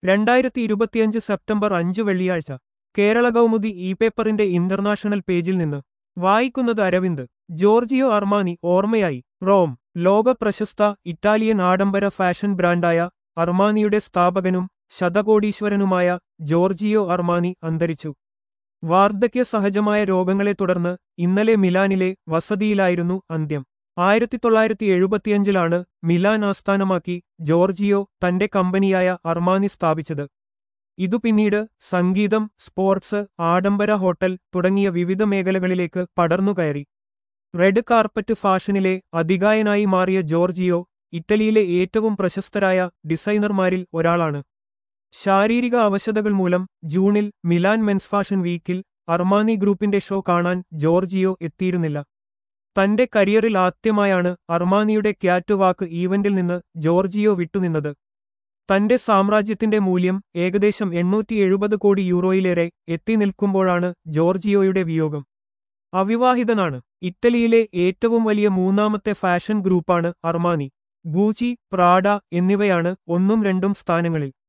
രണ്ടായിരത്തി ഇരുപത്തിയഞ്ച് സെപ്റ്റംബർ അഞ്ച് വെള്ളിയാഴ്ച കേരള കൗമുദി ഇ പേപ്പറിന്റെ ഇന്റർനാഷണൽ പേജിൽ നിന്ന് വായിക്കുന്നത് അരവിന്ദ് ജോർജിയോ അർമാനി ഓർമ്മയായി റോം ലോക പ്രശസ്ത ഇറ്റാലിയൻ ആഡംബര ഫാഷൻ ബ്രാൻഡായ അർമാനിയുടെ സ്ഥാപകനും ശതകോടീശ്വരനുമായ ജോർജിയോ അർമാനി അന്തരിച്ചു വാർദ്ധക്യ സഹജമായ രോഗങ്ങളെ തുടർന്ന് ഇന്നലെ മിലാനിലെ വസതിയിലായിരുന്നു അന്ത്യം ആയിരത്തി തൊള്ളായിരത്തി എഴുപത്തിയഞ്ചിലാണ് മിലാൻ ആസ്ഥാനമാക്കി ജോർജിയോ തന്റെ കമ്പനിയായ അർമാനി സ്ഥാപിച്ചത് ഇതു പിന്നീട് സംഗീതം സ്പോർട്സ് ആഡംബര ഹോട്ടൽ തുടങ്ങിയ വിവിധ മേഖലകളിലേക്ക് പടർന്നുകയറി റെഡ് കാർപ്പറ്റ് ഫാഷനിലെ അതികായനായി മാറിയ ജോർജിയോ ഇറ്റലിയിലെ ഏറ്റവും പ്രശസ്തരായ ഡിസൈനർമാരിൽ ഒരാളാണ് ശാരീരിക അവശതകൾ മൂലം ജൂണിൽ മിലാൻ മെൻസ് ഫാഷൻ വീക്കിൽ അർമാനി ഗ്രൂപ്പിന്റെ ഷോ കാണാൻ ജോർജിയോ എത്തിയിരുന്നില്ല തന്റെ കരിയറിൽ ആദ്യമായാണ് അർമാനിയുടെ ക്യാറ്റുവാക്ക് ഈവന്റിൽ നിന്ന് ജോർജിയോ വിട്ടുനിന്നത് തന്റെ സാമ്രാജ്യത്തിന്റെ മൂല്യം ഏകദേശം എണ്ണൂറ്റി എഴുപത് കോടി യൂറോയിലേറെ എത്തി നിൽക്കുമ്പോഴാണ് ജോർജിയോയുടെ വിയോഗം അവിവാഹിതനാണ് ഇറ്റലിയിലെ ഏറ്റവും വലിയ മൂന്നാമത്തെ ഫാഷൻ ഗ്രൂപ്പാണ് അർമാനി ഗൂച്ചി പ്രാഡ എന്നിവയാണ് ഒന്നും രണ്ടും സ്ഥാനങ്ങളിൽ